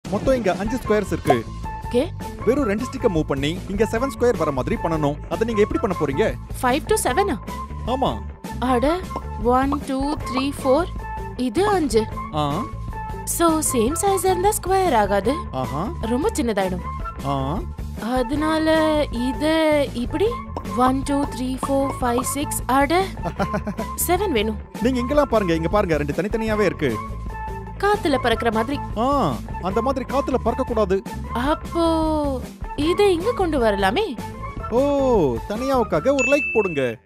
மொத்தம் இங்க அஞ்சு ஸ்கொயர்ஸ் இருக்கு ஓகே வெறும் ரெண்டு ஸ்டிக்கை மூவ் பண்ணி இங்க செவன் ஸ்கொயர் வர மாதிரி பண்ணணும் அதை நீங்க எப்படி பண்ண போறீங்க ஃபைவ் டு செவனா ஆமா அட ஒன் டூ த்ரீ ஃபோர் இது அஞ்சு ஆ சோ சேம் சைஸ் இருந்தா ஸ்கொயர் ஆகாது ஆஹா ரொம்ப சின்னதாயிடும் ஆ அதனால இது இப்படி one two three four five six அட செவன் வேணும் நீங்க இங்கெல்லாம் பாருங்க இங்க பாருங்க ரெண்டு தனித்தனியாவே இருக்கு காத்துல பறக்கிற மாதிரி ஆ அந்த மாதிரி காத்துல பறக்க கூடாது அப்போ இதை இங்க கொண்டு வரலாமே ஓ தனியாவுக்காக ஒரு லைக் போடுங்க